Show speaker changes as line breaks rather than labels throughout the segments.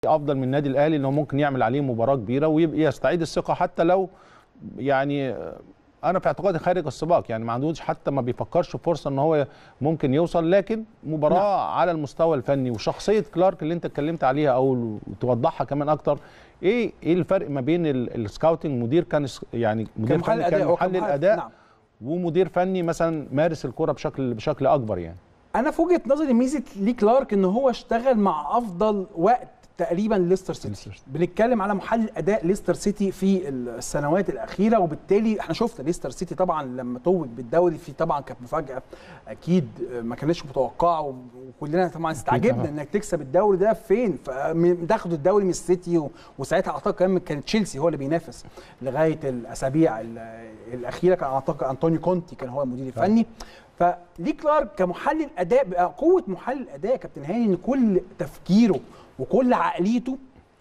افضل من النادي الاهلي انه ممكن يعمل عليه مباراه كبيره ويبقى يستعيد الثقه حتى لو يعني انا في اعتقادي خارج السباق يعني ما عندوش حتى ما بيفكرش في فرصه ان هو ممكن يوصل لكن مباراه نعم. على المستوى الفني وشخصيه كلارك اللي انت اتكلمت عليها او توضحها كمان اكتر ايه ايه الفرق ما بين السكاوتنج مدير كان يعني مدير
محلل
فني كان
أداء
محلل
وكمحلل-
اداء
نعم.
ومدير فني مثلا مارس الكره بشكل بشكل اكبر يعني
انا في وجهه نظري ميزه لي كلارك ان هو اشتغل مع افضل وقت تقريبا ليستر سيتي
ليستر.
بنتكلم على محلل اداء ليستر سيتي في السنوات الاخيره وبالتالي احنا شفنا ليستر سيتي طبعا لما توج بالدوري في طبعا كانت مفاجاه اكيد ما كانتش متوقعه وكلنا طبعا استعجبنا
طبعاً.
انك تكسب الدوري ده فين فمن- تاخد الدوري من السيتي و- وساعتها اعتقد كمان كان تشيلسي هو اللي بينافس لغايه الاسابيع ال- الاخيره كان اعتقد انطونيو كونتي كان هو المدير الفني فلي كلارك كمحلل اداء بقى قوه محلل اداء يا كابتن هاني ان كل تفكيره وكل عقليته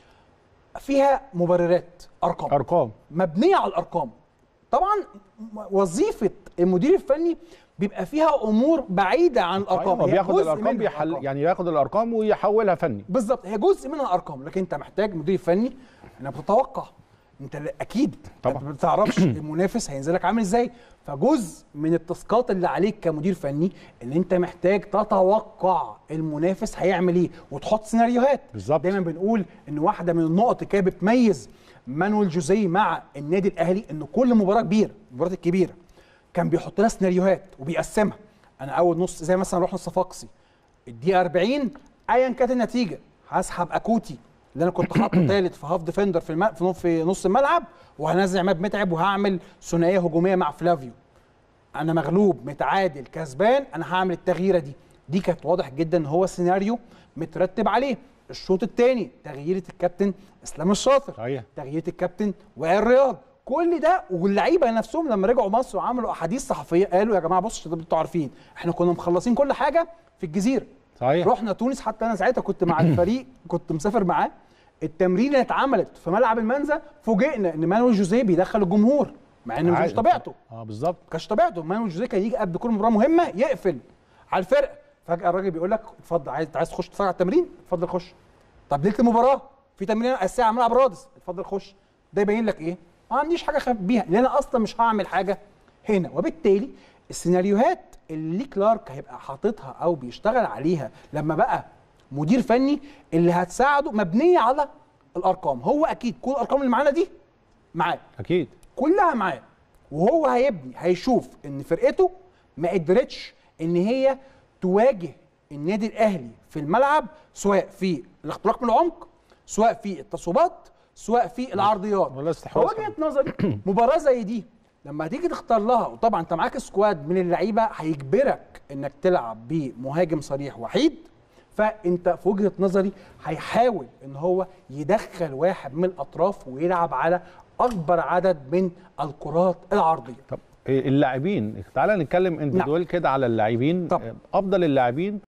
فيها مبررات ارقام
ارقام
مبنيه على الارقام طبعا م- وظيفه المدير الفني بيبقى فيها امور بعيده عن الارقام
هو
هي
بياخد
جزء
الارقام
من
بيحل
الأرقام.
يعني ياخد الارقام ويحولها فني
بالظبط هي جزء منها ارقام لكن انت محتاج مدير فني انك بتتوقع انت لا- اكيد
طبعا.
انت ما بتعرفش المنافس هينزلك عامل ازاي فجزء من التاسكات اللي عليك كمدير فني ان انت محتاج تتوقع المنافس هيعمل ايه وتحط سيناريوهات
بالظبط.
دايما بنقول ان واحده من النقط اللي كانت بتميز مانويل جوزيه مع النادي الاهلي ان كل مباراه كبيره المباريات الكبيره كان بيحط لها سيناريوهات وبيقسمها انا اول نص زي مثلا رحنا الصفاقسي الدقيقه 40 ايا كانت النتيجه هسحب اكوتي اللي انا كنت حاطه ثالث في هاف ديفندر في الم... في نص- في نص الملعب وهنزل عماد متعب وهعمل ثنائيه هجوميه مع فلافيو انا مغلوب متعادل كسبان انا هعمل التغييره دي دي كانت واضح جدا ان هو سيناريو مترتب عليه الشوط الثاني تغييره الكابتن اسلام الشاطر
صحيح.
تغييره الكابتن وائل رياض كل ده واللعيبه نفسهم لما رجعوا مصر وعملوا احاديث صحفيه قالوا يا جماعه بصوا انتوا عارفين احنا كنا مخلصين كل حاجه في الجزيره
صحيح
رحنا تونس حتى انا ساعتها كنت مع الفريق كنت مسافر معاه التمرين اللي اتعملت في ملعب المنزا فوجئنا ان مانويل جوزيه بيدخل الجمهور مع ان مش
عادي.
طبيعته
اه بالظبط
كانش طبيعته مانويل جوزيه كان يجي قبل كل مباراه مهمه يقفل على الفرقه فجاه الراجل بيقول لك اتفضل عايز عايز تخش تتفرج على التمرين اتفضل خش طب ليله المباراه في تمرين اساسيه على ملعب رادس اتفضل خش ده يبين لك ايه ما عنديش حاجه اخاف بيها لان انا اصلا مش هعمل حاجه هنا وبالتالي السيناريوهات اللي كلارك هيبقى حاططها او بيشتغل عليها لما بقى مدير فني اللي هتساعده مبنيه على الارقام هو اكيد كل الارقام اللي معانا دي معاه
اكيد
كلها معاه وهو هيبني هيشوف ان فرقته ما قدرتش ان هي تواجه النادي الاهلي في الملعب سواء في الاختراق من العمق سواء في التصويبات سواء في العرضيات
ولا استحواذ
فوجهه نظري مباراه زي دي لما هتيجي تختار لها وطبعا انت معاك سكواد من اللعيبه هيجبرك انك تلعب بمهاجم صريح وحيد فانت في وجهه نظري هيحاول ان هو يدخل واحد من الاطراف ويلعب على اكبر عدد من الكرات العرضيه
طب اللاعبين تعالى نتكلم انديفيدوال كده على اللاعبين
طبعا.
افضل اللاعبين